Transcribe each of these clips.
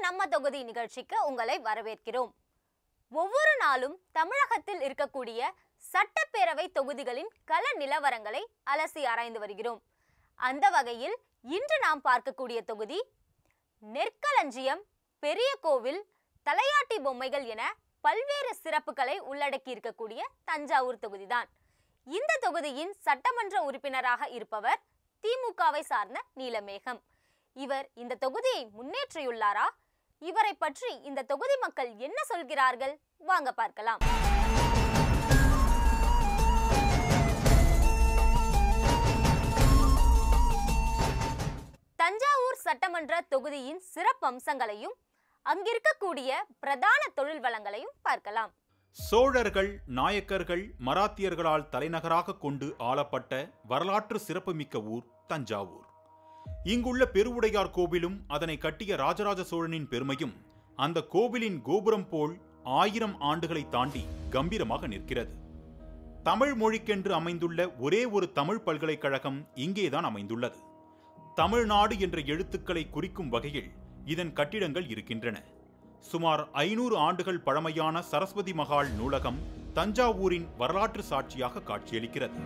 நம்ம தொகுதி நிகழ்ச்சிக்கு உங்களை வரவேற்கிறோம் ஒவ்வொரு நாளும் தமிழகத்தில் இருக்கக்கூடிய சட்டப்பேரவை தொகுதிகளின் கள நிலவரங்களை அலசி ஆராய்ந்து வருகிறோம் அந்த வகையில் இன்று நாம் பார்க்கக்கூடிய தொகுதி நெற்களஞ்சியம் பெரிய கோவில் தலையாட்டி பொம்மைகள் என பல்வேறு சிறப்புகளை உள்ளடக்கி இருக்கக்கூடிய தஞ்சாவூர் தொகுதிதான் இந்த தொகுதியின் சட்டமன்ற உறுப்பினராக இருப்பவர் திமுகவை சார்ந்த நீலமேகம் இவர் இந்த தொகுதியை முன்னேற்றியுள்ளாரா இவரை பற்றி இந்த தொகுதி மக்கள் என்ன சொல்கிறார்கள் வாங்க பார்க்கலாம் தஞ்சாவூர் சட்டமன்ற தொகுதியின் சிறப்பம்சங்களையும் அங்கிருக்கக்கூடிய பிரதான தொழில் வளங்களையும் பார்க்கலாம் சோழர்கள் நாயக்கர்கள் மராத்தியர்களால் தலைநகராக கொண்டு ஆளப்பட்ட வரலாற்று சிறப்புமிக்க ஊர் தஞ்சாவூர் இங்குள்ள பெருவுடையார் கோவிலும் அதனை கட்டிய ராஜராஜ சோழனின் பெருமையும் அந்த கோவிலின் கோபுரம் போல் ஆயிரம் ஆண்டுகளை தாண்டி கம்பீரமாக நிற்கிறது தமிழ் மொழிக்கென்று அமைந்துள்ள ஒரே ஒரு தமிழ் பல்கலைக்கழகம் இங்கேதான் அமைந்துள்ளது தமிழ்நாடு என்ற எழுத்துக்களை குறிக்கும் வகையில் இதன் கட்டிடங்கள் இருக்கின்றன சுமார் ஐநூறு ஆண்டுகள் பழமையான சரஸ்வதி மகால் நூலகம் தஞ்சாவூரின் வரலாற்று சாட்சியாக காட்சியளிக்கிறது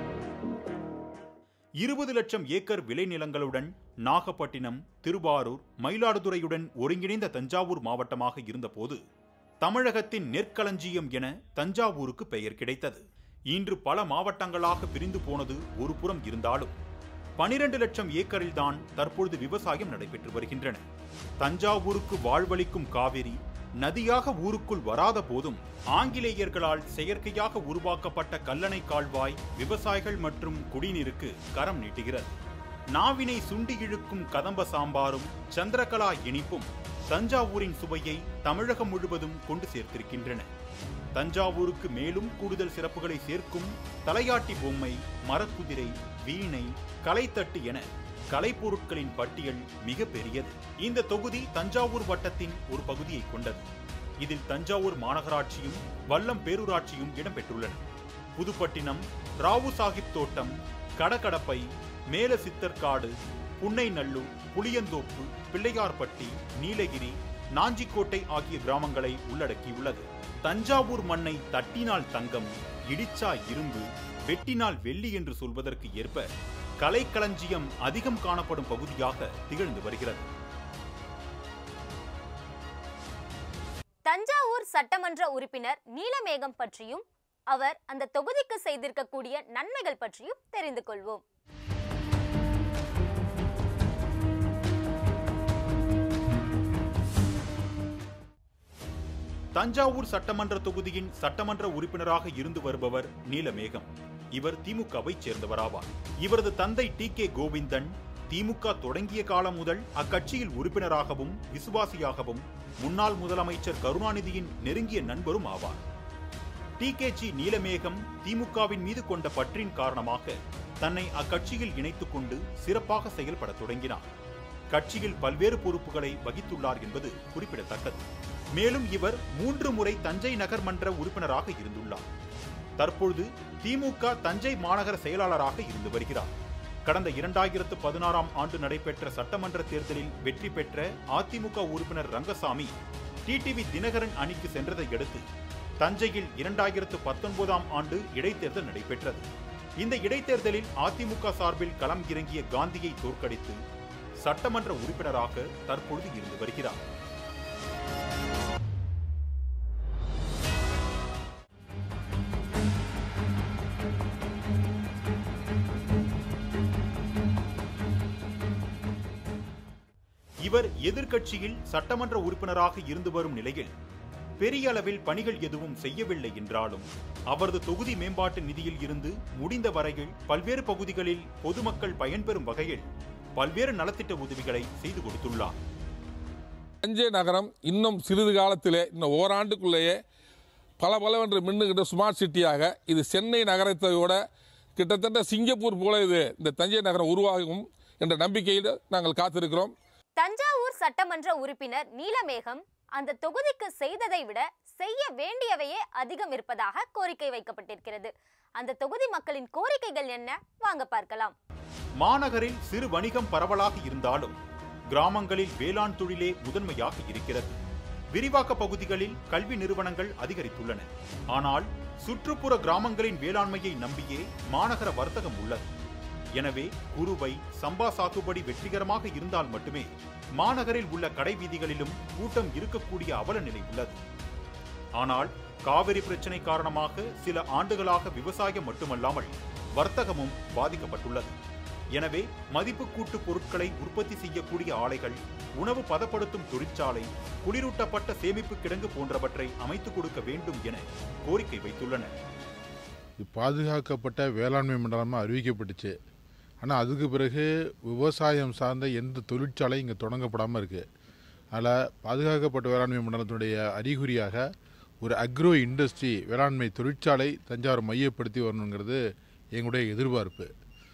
இருபது லட்சம் ஏக்கர் விளைநிலங்களுடன் நாகப்பட்டினம் திருவாரூர் மயிலாடுதுறையுடன் ஒருங்கிணைந்த தஞ்சாவூர் மாவட்டமாக இருந்தபோது தமிழகத்தின் நெற்களஞ்சியம் என தஞ்சாவூருக்கு பெயர் கிடைத்தது இன்று பல மாவட்டங்களாக பிரிந்து போனது ஒரு புறம் இருந்தாலும் பனிரெண்டு லட்சம் ஏக்கரில்தான் தற்பொழுது விவசாயம் நடைபெற்று வருகின்றன தஞ்சாவூருக்கு வாழ்வளிக்கும் காவிரி நதியாக ஊருக்குள் வராத போதும் ஆங்கிலேயர்களால் செயற்கையாக உருவாக்கப்பட்ட கல்லணை கால்வாய் விவசாயிகள் மற்றும் குடிநீருக்கு கரம் நீட்டுகிறது நாவினை சுண்டி இழுக்கும் கதம்ப சாம்பாரும் சந்திரகலா இனிப்பும் தஞ்சாவூரின் சுவையை தமிழகம் முழுவதும் கொண்டு சேர்த்திருக்கின்றன தஞ்சாவூருக்கு மேலும் கூடுதல் சிறப்புகளை சேர்க்கும் தலையாட்டி பொம்மை மரக்குதிரை வீணை கலைத்தட்டு என கலைப்பொருட்களின் பட்டியல் மிக பெரியது இந்த தொகுதி தஞ்சாவூர் வட்டத்தின் ஒரு பகுதியை கொண்டது இதில் தஞ்சாவூர் மாநகராட்சியும் வல்லம் பேரூராட்சியும் இடம்பெற்றுள்ளன புதுப்பட்டினம் ராவு சாஹிப் தோட்டம் கடகடப்பை மேல சித்தர்காடு புன்னைநல்லூர் புளியந்தோப்பு பிள்ளையார்பட்டி நீலகிரி நாஞ்சிக்கோட்டை ஆகிய கிராமங்களை உள்ளடக்கியுள்ளது தஞ்சாவூர் மண்ணை தட்டினால் தங்கம் இடிச்சா இரும்பு வெட்டினால் வெள்ளி என்று சொல்வதற்கு ஏற்ப கலைக்களஞ்சியம் அதிகம் காணப்படும் பகுதியாக திகழ்ந்து வருகிறது தஞ்சாவூர் சட்டமன்ற உறுப்பினர் நீலமேகம் பற்றியும் அவர் அந்த தொகுதிக்கு செய்திருக்கக்கூடிய நன்மைகள் பற்றியும் தெரிந்து கொள்வோம் தஞ்சாவூர் சட்டமன்ற தொகுதியின் சட்டமன்ற உறுப்பினராக இருந்து வருபவர் நீலமேகம் இவர் திமுகவைச் சேர்ந்தவராவார் இவரது தந்தை டி கே கோவிந்தன் திமுக தொடங்கிய காலம் முதல் அக்கட்சியில் உறுப்பினராகவும் விசுவாசியாகவும் முன்னாள் முதலமைச்சர் கருணாநிதியின் நெருங்கிய நண்பரும் ஆவார் டி கே ஜி நீலமேகம் திமுகவின் மீது கொண்ட பற்றின் காரணமாக தன்னை அக்கட்சியில் இணைத்துக் கொண்டு சிறப்பாக செயல்பட தொடங்கினார் கட்சியில் பல்வேறு பொறுப்புகளை வகித்துள்ளார் என்பது குறிப்பிடத்தக்கது மேலும் இவர் மூன்று முறை தஞ்சை நகர் மன்ற உறுப்பினராக இருந்துள்ளார் தற்பொழுது திமுக தஞ்சை மாநகர செயலாளராக இருந்து வருகிறார் கடந்த இரண்டாயிரத்து பதினாறாம் ஆண்டு நடைபெற்ற சட்டமன்ற தேர்தலில் வெற்றி பெற்ற அதிமுக உறுப்பினர் ரங்கசாமி டிடிவி தினகரன் அணிக்கு சென்றதை அடுத்து தஞ்சையில் இரண்டாயிரத்து பத்தொன்பதாம் ஆண்டு இடைத்தேர்தல் நடைபெற்றது இந்த இடைத்தேர்தலில் அதிமுக சார்பில் களம் இறங்கிய காந்தியை தோற்கடித்து சட்டமன்ற உறுப்பினராக தற்பொழுது இருந்து வருகிறார் இவர் எதிர்க்கட்சியில் சட்டமன்ற உறுப்பினராக இருந்து வரும் நிலையில் பெரிய அளவில் பணிகள் எதுவும் செய்யவில்லை என்றாலும் அவரது தொகுதி மேம்பாட்டு நிதியில் இருந்து முடிந்த வரையில் பல்வேறு பகுதிகளில் பொதுமக்கள் பயன்பெறும் வகையில் பல்வேறு நலத்திட்ட உதவிகளை செய்து கொடுத்துள்ளார் தஞ்சை நகரம் இன்னும் சிறிது காலத்திலே இன்னும் ஓராண்டுக்குள்ளேயே பல பலவென்று மின்னுகின்ற ஸ்மார்ட் சிட்டியாக இது சென்னை நகரத்தை விட கிட்டத்தட்ட சிங்கப்பூர் போல இது இந்த தஞ்சை நகரம் உருவாகும் என்ற நம்பிக்கையில் நாங்கள் காத்திருக்கிறோம் தஞ்சாவூர் சட்டமன்ற உறுப்பினர் நீலமேகம் அந்த தொகுதிக்கு செய்ததை விட செய்ய வேண்டியவையே அதிகம் இருப்பதாக கோரிக்கை வைக்கப்பட்டிருக்கிறது அந்த தொகுதி மக்களின் கோரிக்கைகள் என்ன வாங்க பார்க்கலாம் மாநகரில் சிறு வணிகம் பரவலாக இருந்தாலும் கிராமங்களில் வேளாண் தொழிலே முதன்மையாக இருக்கிறது விரிவாக்க பகுதிகளில் கல்வி நிறுவனங்கள் அதிகரித்துள்ளன ஆனால் சுற்றுப்புற கிராமங்களின் வேளாண்மையை நம்பியே மாநகர வர்த்தகம் உள்ளது எனவே குறுவை சம்பா சாகுபடி வெற்றிகரமாக இருந்தால் மட்டுமே மாநகரில் உள்ள கடை வீதிகளிலும் கூட்டம் இருக்கக்கூடிய அவல நிலை உள்ளது ஆனால் காவிரி பிரச்சனை காரணமாக சில ஆண்டுகளாக விவசாயம் மட்டுமல்லாமல் வர்த்தகமும் பாதிக்கப்பட்டுள்ளது எனவே மதிப்பு கூட்டு பொருட்களை உற்பத்தி செய்யக்கூடிய ஆலைகள் உணவு பதப்படுத்தும் தொழிற்சாலை குளிரூட்டப்பட்ட சேமிப்பு கிடங்கு போன்றவற்றை அமைத்துக் கொடுக்க வேண்டும் என கோரிக்கை வைத்துள்ளனர் பாதுகாக்கப்பட்ட வேளாண்மை மண்டலமாக அறிவிக்கப்பட்டுச்சு ஆனால் அதுக்கு பிறகு விவசாயம் சார்ந்த எந்த தொழிற்சாலையும் இங்கே தொடங்கப்படாமல் இருக்குது அதில் பாதுகாக்கப்பட்ட வேளாண்மை மண்டலத்தினுடைய அறிகுறியாக ஒரு அக்ரோ இண்டஸ்ட்ரி வேளாண்மை தொழிற்சாலை தஞ்சாவூர் மையப்படுத்தி வரணுங்கிறது எங்களுடைய எதிர்பார்ப்பு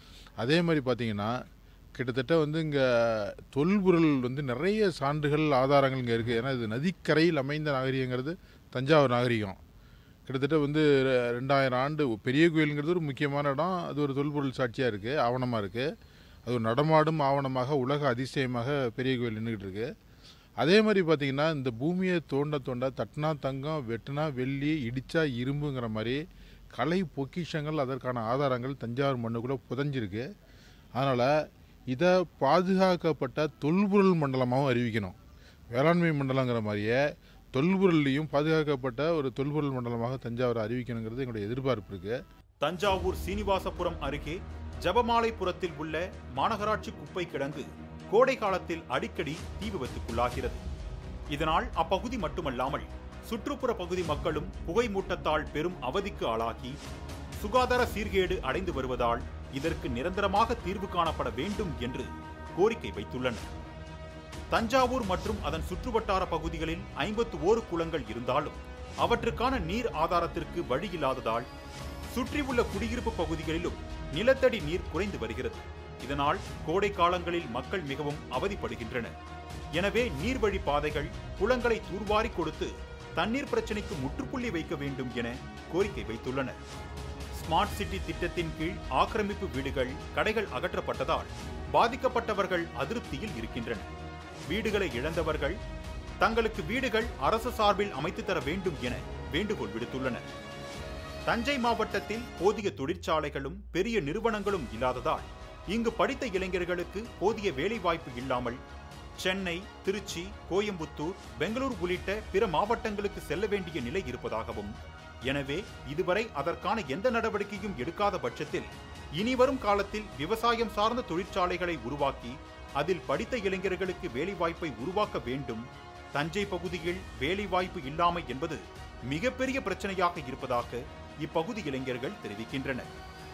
அதே மாதிரி பார்த்தீங்கன்னா கிட்டத்தட்ட வந்து இங்கே தொல்பொருள் வந்து நிறைய சான்றுகள் ஆதாரங்கள் இங்கே இருக்குது ஏன்னா இது நதிக்கரையில் அமைந்த நாகரிகங்கிறது தஞ்சாவூர் நாகரிகம் கிட்டத்தட்ட வந்து ரெ- ரெண்டாயிரம் ஆண்டு பெரிய கோயிலுங்கிறது ஒரு முக்கியமான இடம் அது ஒரு தொல்பொருள் சாட்சியாக இருக்குது ஆவணமாக இருக்குது அது ஒரு நடமாடும் ஆவணமாக உலக அதிசயமாக பெரிய கோயில் நின்றுக்கிட்டு இருக்கு அதே மாதிரி பார்த்திங்கன்னா இந்த பூமியை தோண்ட தோண்ட தட்டினா தங்கம் வெட்டினா வெள்ளி இடிச்சா இரும்புங்கிற மாதிரி கலை பொக்கிஷங்கள் அதற்கான ஆதாரங்கள் தஞ்சாவூர் மண்ணுக்குள்ளே புதைஞ்சிருக்கு அதனால் இதை பாதுகாக்கப்பட்ட தொல்பொருள் மண்டலமாகவும் அறிவிக்கணும் வேளாண்மை மண்டலங்கிற மாதிரியே தொல்பொருள்லையும் பாதுகாக்கப்பட்ட ஒரு தொல்பொருள் மண்டலமாக தஞ்சாவூர் அறிவிக்கணுங்கிறது எங்களுடைய எதிர்பார்ப்பு இருக்குது தஞ்சாவூர் சீனிவாசபுரம் அருகே ஜபமாலைபுரத்தில் உள்ள மாநகராட்சி குப்பை கிடங்கு கோடை காலத்தில் அடிக்கடி தீ விபத்துக்குள்ளாகிறது இதனால் அப்பகுதி மட்டுமல்லாமல் சுற்றுப்புற பகுதி மக்களும் புகை மூட்டத்தால் பெரும் அவதிக்கு ஆளாகி சுகாதார சீர்கேடு அடைந்து வருவதால் இதற்கு நிரந்தரமாக தீர்வு காணப்பட வேண்டும் என்று கோரிக்கை வைத்துள்ளனர் தஞ்சாவூர் மற்றும் அதன் சுற்றுவட்டார பகுதிகளில் ஐம்பத்து ஓரு குளங்கள் இருந்தாலும் அவற்றுக்கான நீர் ஆதாரத்திற்கு வழி இல்லாததால் சுற்றியுள்ள குடியிருப்பு பகுதிகளிலும் நிலத்தடி நீர் குறைந்து வருகிறது இதனால் கோடை காலங்களில் மக்கள் மிகவும் அவதிப்படுகின்றனர் எனவே நீர்வழி பாதைகள் குளங்களை தூர்வாரி கொடுத்து தண்ணீர் பிரச்சனைக்கு முற்றுப்புள்ளி வைக்க வேண்டும் என கோரிக்கை வைத்துள்ளனர் ஸ்மார்ட் சிட்டி திட்டத்தின் கீழ் ஆக்கிரமிப்பு வீடுகள் கடைகள் அகற்றப்பட்டதால் பாதிக்கப்பட்டவர்கள் அதிருப்தியில் இருக்கின்றனர் வீடுகளை இழந்தவர்கள் தங்களுக்கு வீடுகள் அரசு சார்பில் அமைத்து தர வேண்டும் என வேண்டுகோள் விடுத்துள்ளனர் தஞ்சை மாவட்டத்தில் போதிய தொழிற்சாலைகளும் பெரிய நிறுவனங்களும் இல்லாததால் இங்கு படித்த இளைஞர்களுக்கு போதிய வேலைவாய்ப்பு இல்லாமல் சென்னை திருச்சி கோயம்புத்தூர் பெங்களூர் உள்ளிட்ட பிற மாவட்டங்களுக்கு செல்ல வேண்டிய நிலை இருப்பதாகவும் எனவே இதுவரை அதற்கான எந்த நடவடிக்கையும் எடுக்காத பட்சத்தில் இனிவரும் காலத்தில் விவசாயம் சார்ந்த தொழிற்சாலைகளை உருவாக்கி அதில் படித்த இளைஞர்களுக்கு வேலைவாய்ப்பை உருவாக்க வேண்டும் தஞ்சை பகுதியில் வேலைவாய்ப்பு இல்லாமை என்பது மிகப்பெரிய பிரச்சனையாக இருப்பதாக இப்பகுதி இளைஞர்கள் தெரிவிக்கின்றனர்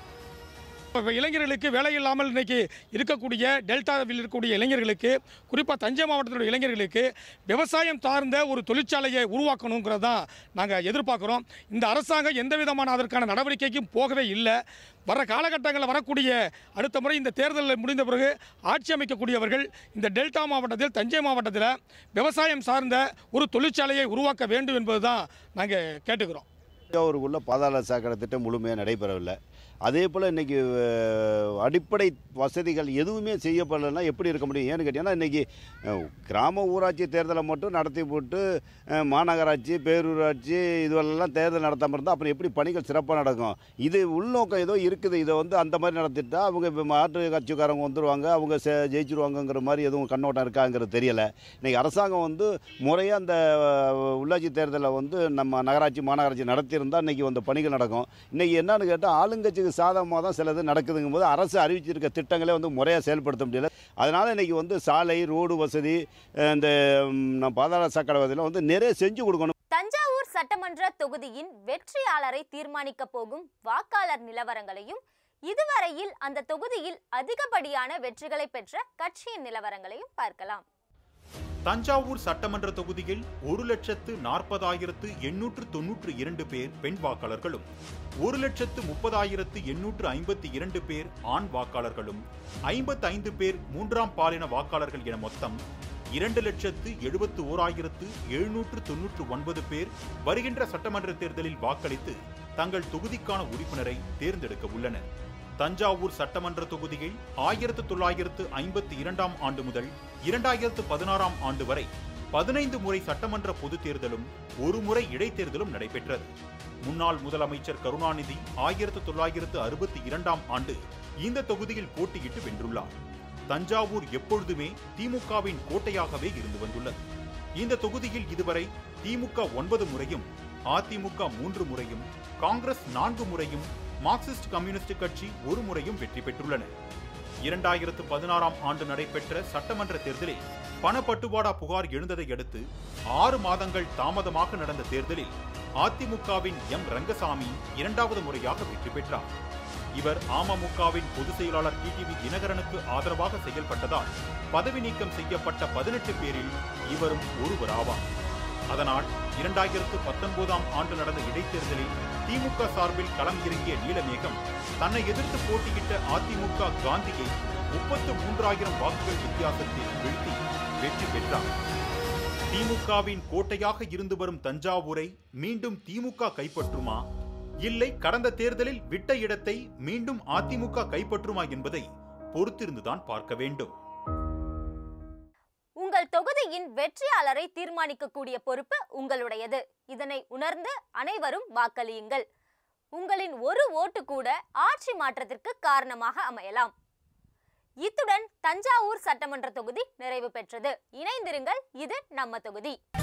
இப்போ இளைஞர்களுக்கு வேலை இல்லாமல் இன்னைக்கு இருக்கக்கூடிய டெல்டாவில் இருக்கக்கூடிய இளைஞர்களுக்கு குறிப்பாக தஞ்சை மாவட்டத்தினுடைய இளைஞர்களுக்கு விவசாயம் சார்ந்த ஒரு தொழிற்சாலையை உருவாக்கணுங்கிறது தான் நாங்கள் எதிர்பார்க்குறோம் இந்த அரசாங்கம் எந்த விதமான அதற்கான நடவடிக்கைக்கும் போகவே இல்லை வர காலகட்டங்களில் வரக்கூடிய அடுத்த முறை இந்த தேர்தலில் முடிந்த பிறகு ஆட்சி அமைக்கக்கூடியவர்கள் இந்த டெல்டா மாவட்டத்தில் தஞ்சை மாவட்டத்தில் விவசாயம் சார்ந்த ஒரு தொழிற்சாலையை உருவாக்க வேண்டும் என்பது தான் நாங்கள் கேட்டுக்கிறோம் தஞ்சாவூருக்குள்ள பாதாள சாக்கடை திட்டம் முழுமையாக நடைபெறவில்லை அதே போல் இன்றைக்கி அடிப்படை வசதிகள் எதுவுமே செய்யப்படலைன்னா எப்படி இருக்க முடியும் ஏன்னு கேட்டிங்கன்னா இன்றைக்கி கிராம ஊராட்சி தேர்தலை மட்டும் நடத்தி போட்டு அஹ், மாநகராட்சி பேரூராட்சி இதுவெல்லாம் தேர்தல் நடத்தாமல் இருந்தால் அப்புறம் எப்படி பணிகள் சிறப்பாக நடக்கும் இது உள்நோக்கம் ஏதோ இருக்குது இதை வந்து அந்த மாதிரி நடத்திட்டா அவங்க இப்ப மாற்று கட்சிக்காரங்க வந்துடுவாங்க அவங்க செ- ஜெயிச்சிருவாங்கங்கிற மாதிரி எதுவும் கண்ணோட்டம் இருக்காங்கிறது தெரியலை இன்றைக்கி அரசாங்கம் வந்து முறையாக அந்த அஹ், உள்ளாட்சி தேர்தலை வந்து நம்ம நகராட்சி மாநகராட்சி நடத்தியிருந்தால் இன்றைக்கி அந்த பணிகள் நடக்கும் இன்றைக்கி என்னன்னு கேட்டால் ஆளுங்கட்சிக்கு சாதகமாக தான் சிலது நடக்குதுங்கும் போது அரசு அறிவிச்சிருக்க திட்டங்களே வந்து முறையாக செயல்படுத்த முடியல அதனால் இன்றைக்கி வந்து சாலை ரோடு வசதி அஹ், இந்த ம், பாதாள சாக்கடை வசதியெல்லாம் வந்து நிறைய செஞ்சு கொடுக்கணும் தஞ்சாவூர் சட்டமன்ற தொகுதியின் வெற்றியாளரை தீர்மானிக்க போகும் வாக்காளர் நிலவரங்களையும் இதுவரையில் அந்த தொகுதியில் அதிகப்படியான வெற்றிகளை பெற்ற கட்சியின் நிலவரங்களையும் பார்க்கலாம் தஞ்சாவூர் சட்டமன்ற தொகுதியில் ஒரு லட்சத்து நாற்பதாயிரத்து எண்ணூற்று தொன்னூற்று இரண்டு பேர் பெண் வாக்காளர்களும் ஒரு லட்சத்து முப்பதாயிரத்து எண்ணூற்று ஐம்பத்தி இரண்டு பேர் ஆண் வாக்காளர்களும் ஐம்பத்து ஐந்து பேர் மூன்றாம் பாலின வாக்காளர்கள் என மொத்தம் இரண்டு லட்சத்து எழுபத்து ஓராயிரத்து எழுநூற்று தொன்னூற்று ஒன்பது பேர் வருகின்ற சட்டமன்ற தேர்தலில் வாக்களித்து தங்கள் தொகுதிக்கான உறுப்பினரை தேர்ந்தெடுக்க உள்ளனர் தஞ்சாவூர் சட்டமன்ற தொகுதியில் ஆயிரத்து தொள்ளாயிரத்து ஐம்பத்தி இரண்டாம் ஆண்டு முதல் இரண்டாயிரத்து பதினாறாம் ஆண்டு வரை பதினைந்து முறை சட்டமன்ற பொதுத் தேர்தலும் ஒரு முறை இடைத்தேர்தலும் நடைபெற்றது முன்னாள் முதலமைச்சர் கருணாநிதி ஆயிரத்து தொள்ளாயிரத்து அறுபத்தி இரண்டாம் ஆண்டு இந்த தொகுதியில் போட்டியிட்டு வென்றுள்ளார் தஞ்சாவூர் எப்பொழுதுமே திமுகவின் கோட்டையாகவே இருந்து வந்துள்ளது இந்த தொகுதியில் இதுவரை திமுக ஒன்பது முறையும் அதிமுக மூன்று முறையும் காங்கிரஸ் நான்கு முறையும் மார்க்சிஸ்ட் கம்யூனிஸ்ட் கட்சி ஒரு முறையும் வெற்றி பெற்றுள்ளன இரண்டாயிரத்து பதினாறாம் ஆண்டு நடைபெற்ற சட்டமன்ற தேர்தலில் பணப்பட்டுவாடா புகார் எழுந்ததை அடுத்து ஆறு மாதங்கள் தாமதமாக நடந்த தேர்தலில் அதிமுகவின் எம் ரங்கசாமி இரண்டாவது முறையாக வெற்றி பெற்றார் இவர் அமமுகவின் பொதுச் செயலாளர் டிடிவி தினகரனுக்கு ஆதரவாக செயல்பட்டதால் பதவி நீக்கம் செய்யப்பட்ட பதினெட்டு பேரில் இவரும் ஒருவராவார் அதனால் இரண்டாயிரத்து பத்தொன்பதாம் ஆண்டு நடந்த இடைத்தேர்தலில் திமுக சார்பில் களம் இறங்கிய நீலமேகம் தன்னை எதிர்த்து போட்டியிட்ட அதிமுக காந்தியை முப்பத்து மூன்றாயிரம் வாக்குகள் வித்தியாசத்தில் வீழ்த்தி வெற்றி பெற்றார் திமுகவின் கோட்டையாக இருந்து வரும் தஞ்சாவூரை மீண்டும் திமுக கைப்பற்றுமா இல்லை கடந்த தேர்தலில் விட்ட இடத்தை மீண்டும் அதிமுக கைப்பற்றுமா என்பதை பொறுத்திருந்துதான் பார்க்க வேண்டும் உங்கள் தொகுதியின் வெற்றியாளரை தீர்மானிக்கக்கூடிய பொறுப்பு உங்களுடையது இதனை உணர்ந்து அனைவரும் வாக்களியுங்கள் உங்களின் ஒரு ஓட்டு கூட ஆட்சி மாற்றத்திற்கு காரணமாக அமையலாம் இத்துடன் தஞ்சாவூர் சட்டமன்ற தொகுதி நிறைவு பெற்றது இணைந்திருங்கள் இது நம்ம தொகுதி